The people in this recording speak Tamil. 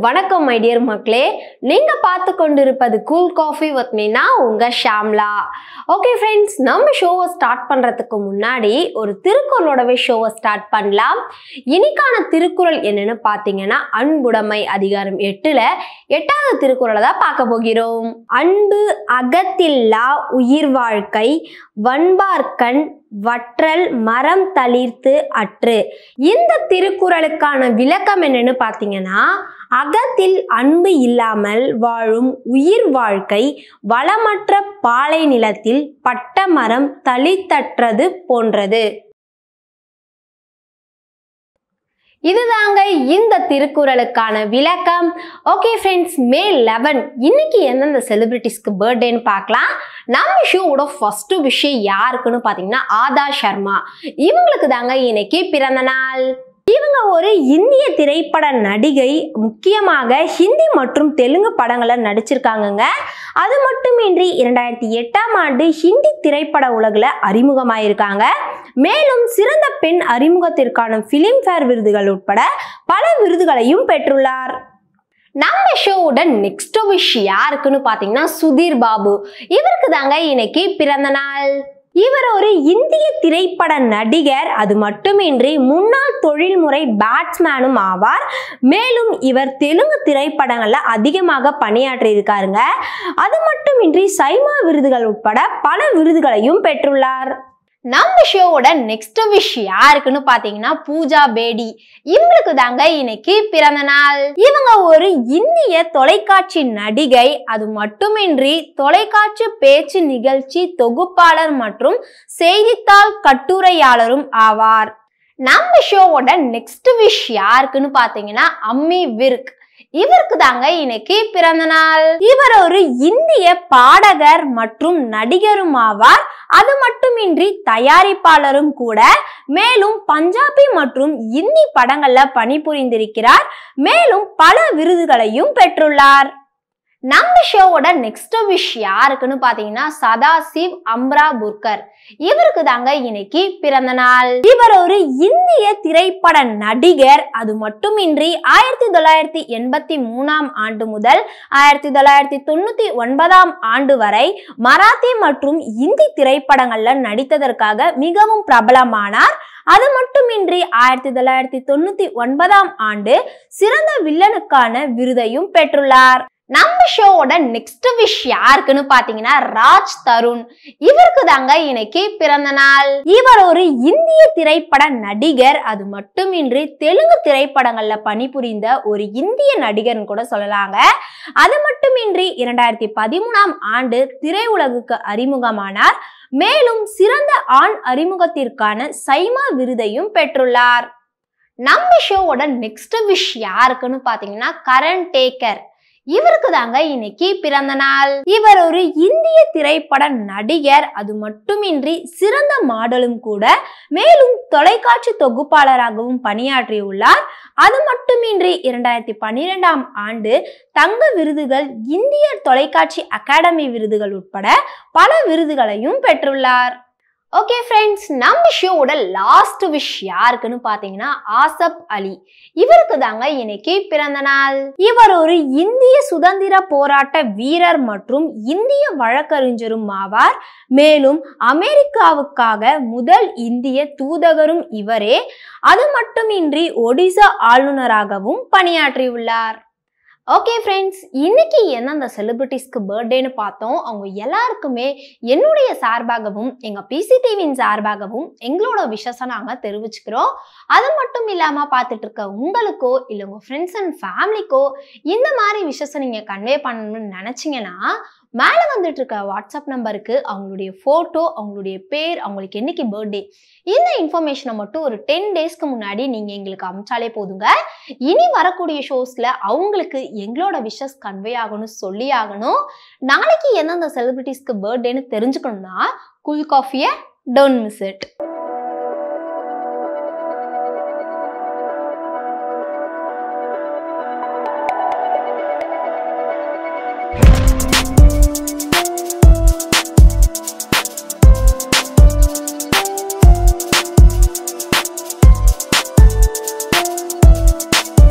வணக்கம் மை டியர் மக்களே நீங்க பார்த்து கொண்டிருப்பது கூல் காஃபி வித் மீனா உங்க ஷாம்லா ஓகே ஃப்ரெண்ட்ஸ் நம்ம ஷோவை ஸ்டார்ட் பண்றதுக்கு முன்னாடி ஒரு திருக்குறளோடவே ஷோவை ஸ்டார்ட் பண்ணலாம் இன்னைக்கான திருக்குறள் என்னன்னு பார்த்தீங்கன்னா அன்புடைமை அதிகாரம் எட்டுல எட்டாவது திருக்குறளை தான் பார்க்க போகிறோம் அன்பு அகத்தில்லா உயிர் வாழ்க்கை வன்பார்க்கண் வற்றல் மரம் தளிர்த்து அற்று இந்த திருக்குறளுக்கான விளக்கம் என்னன்னு பார்த்தீங்கன்னா அகத்தில் அன்பு இல்லாமல் வாழும் உயிர் வாழ்க்கை வளமற்ற பாலை நிலத்தில் பட்ட மரம் தளித்தற்றது போன்றது இதுதாங்க இந்த திருக்குறளுக்கான விளக்கம் ஓகே ஃப்ரெண்ட்ஸ் மே லெவன் இன்னைக்கு எந்தெந்த செலிபிரிட்டிஸ்க்கு பர்த்டேன்னு பார்க்கலாம் நம்ம ஷோவோட ஃபர்ஸ்ட் விஷயம் யாருக்குன்னு பார்த்தீங்கன்னா ஆதா சர்மா இவங்களுக்கு தாங்க இன்னைக்கு பிறந்த நாள் இவங்க ஒரு இந்திய திரைப்பட நடிகை முக்கியமாக ஹிந்தி மற்றும் தெலுங்கு படங்களில் நடிச்சிருக்காங்கங்க அது மட்டுமின்றி இரண்டாயிரத்தி எட்டாம் ஆண்டு ஹிந்தி திரைப்பட உலகில் அறிமுகமாயிருக்காங்க மேலும் சிறந்த பெண் அறிமுகத்திற்கான ஃபிலிம்ஃபேர் விருதுகள் உட்பட பல விருதுகளையும் பெற்றுள்ளார் நம்ம ஷோவோட நெக்ஸ்ட் விஷ் யாருக்குன்னு பார்த்தீங்கன்னா சுதீர் பாபு இவருக்கு தாங்க இன்னைக்கு பிறந்த நாள் இவர் ஒரு இந்திய திரைப்பட நடிகர் அது மட்டுமின்றி முன்னாள் தொழில்முறை பேட்ஸ்மேனும் ஆவார் மேலும் இவர் தெலுங்கு திரைப்படங்கள்ல அதிகமாக பணியாற்றி இருக்காருங்க அது மட்டுமின்றி சைமா விருதுகள் உட்பட பல விருதுகளையும் பெற்றுள்ளார் நம்ம ஷோவோட நெக்ஸ்ட் விஷ் யாருக்குன்னு பாத்தீங்கன்னா பூஜா பேடி இவங்களுக்கு தாங்க இன்னைக்கு பிறந்த நாள் இவங்க ஒரு இந்திய தொலைக்காட்சி நடிகை அது மட்டுமின்றி தொலைக்காட்சி பேச்சு நிகழ்ச்சி தொகுப்பாளர் மற்றும் செய்தித்தாள் கட்டுரையாளரும் ஆவார் நம்ம ஷோவோட நெக்ஸ்ட் விஷ் யாருக்குன்னு பாத்தீங்கன்னா அம்மி விர்க் இவருக்கு தாங்க இன்னைக்கு பிறந்த நாள் இவர் ஒரு இந்திய பாடகர் மற்றும் நடிகரும் ஆவார் அது மட்டுமின்றி தயாரிப்பாளரும் கூட மேலும் பஞ்சாபி மற்றும் இந்தி படங்கள்ல பணிபுரிந்திருக்கிறார் மேலும் பல விருதுகளையும் பெற்றுள்ளார் நம்ம ஷோவோட நெக்ஸ்ட் விஷ் யாருக்குன்னு பாத்தீங்கன்னா சதாசிவ் அம்ரா புர்கர் இவருக்கு தாங்க இன்னைக்கு பிறந்த நாள் இவர் ஒரு இந்திய திரைப்பட நடிகர் அது மட்டுமின்றி ஆயிரத்தி தொள்ளாயிரத்தி எண்பத்தி மூணாம் ஆண்டு முதல் ஆயிரத்தி தொள்ளாயிரத்தி தொண்ணூத்தி ஒன்பதாம் ஆண்டு வரை மராத்தி மற்றும் இந்தி திரைப்படங்கள்ல நடித்ததற்காக மிகவும் பிரபலமானார் அது மட்டுமின்றி ஆயிரத்தி தொள்ளாயிரத்தி தொண்ணூத்தி ஒன்பதாம் ஆண்டு சிறந்த வில்லனுக்கான விருதையும் பெற்றுள்ளார் நம்ம ஷோவோட நெக்ஸ்ட் விஷ் யாருக்குன்னு பாத்தீங்கன்னா ராஜ் தருண் இவருக்கு தாங்க இன்னைக்கு பிறந்த நாள் இவர் ஒரு இந்திய திரைப்பட நடிகர் அது மட்டுமின்றி தெலுங்கு திரைப்படங்கள்ல பணிபுரிந்த ஒரு இந்திய நடிகர்னு கூட சொல்லலாங்க அது மட்டுமின்றி இரண்டாயிரத்தி பதிமூணாம் ஆண்டு திரையுலகுக்கு அறிமுகமானார் மேலும் சிறந்த ஆண் அறிமுகத்திற்கான சைமா விருதையும் பெற்றுள்ளார் நம்ம ஷோவோட நெக்ஸ்ட் விஷ் யாருக்குன்னு பாத்தீங்கன்னா கரண் டேக்கர் இவருக்கு தாங்க இன்னைக்கு பிறந்த நாள் இவர் ஒரு இந்திய திரைப்பட நடிகர் அது மட்டுமின்றி சிறந்த மாடலும் கூட மேலும் தொலைக்காட்சி தொகுப்பாளராகவும் பணியாற்றியுள்ளார் அது மட்டுமின்றி இரண்டாயிரத்தி பன்னிரெண்டாம் ஆண்டு தங்க விருதுகள் இந்திய தொலைக்காட்சி அகாடமி விருதுகள் உட்பட பல விருதுகளையும் பெற்றுள்ளார் ஓகே ஃப்ரெண்ட்ஸ் நம்ம ஷோவோட லாஸ்ட் விஷ் யாருக்குன்னு பார்த்தீங்கன்னா ஆசப் அலி இவருக்கு தாங்க இன்னைக்கு பிறந்த நாள் இவர் ஒரு இந்திய சுதந்திர போராட்ட வீரர் மற்றும் இந்திய வழக்கறிஞரும் ஆவார் மேலும் அமெரிக்காவுக்காக முதல் இந்திய தூதகரும் இவரே அது மட்டுமின்றி ஒடிசா ஆளுநராகவும் பணியாற்றியுள்ளார் ஓகே ஃப்ரெண்ட்ஸ் இன்னைக்கு எந்தெந்த செலிபிரிட்டிஸ்க்கு பர்த்டேன்னு பார்த்தோம் அவங்க எல்லாருக்குமே என்னுடைய சார்பாகவும் எங்கள் பிசிடிவியின் சார்பாகவும் எங்களோட விஷஸை நாங்கள் தெரிவிச்சுக்கிறோம் அது மட்டும் இல்லாமல் பார்த்துட்டு இருக்க உங்களுக்கோ இல்லை உங்கள் ஃப்ரெண்ட்ஸ் அண்ட் ஃபேமிலிக்கோ இந்த மாதிரி விஷஸை நீங்கள் கன்வே பண்ணணும்னு நினச்சிங்கன்னா மேலே வந்துட்டு இருக்க வாட்ஸ்அப் நம்பருக்கு அவங்களுடைய ஃபோட்டோ அவங்களுடைய பேர் அவங்களுக்கு என்னைக்கு பர்த்டே இந்த இன்ஃபர்மேஷனை மட்டும் ஒரு டென் டேஸ்க்கு முன்னாடி நீங்கள் எங்களுக்கு அமிச்சாலே போதுங்க இனி வரக்கூடிய ஷோஸில் அவங்களுக்கு எங்களோட விஷஸ் கன்வே ஆகணும் சொல்லி ஆகணும் நாளைக்கு எந்தெந்த செலிபிரிட்டிஸ்க்கு பர்த்டேன்னு தெரிஞ்சுக்கணும்னா குல் காஃபியை டோன்ட் மிஸ் இட்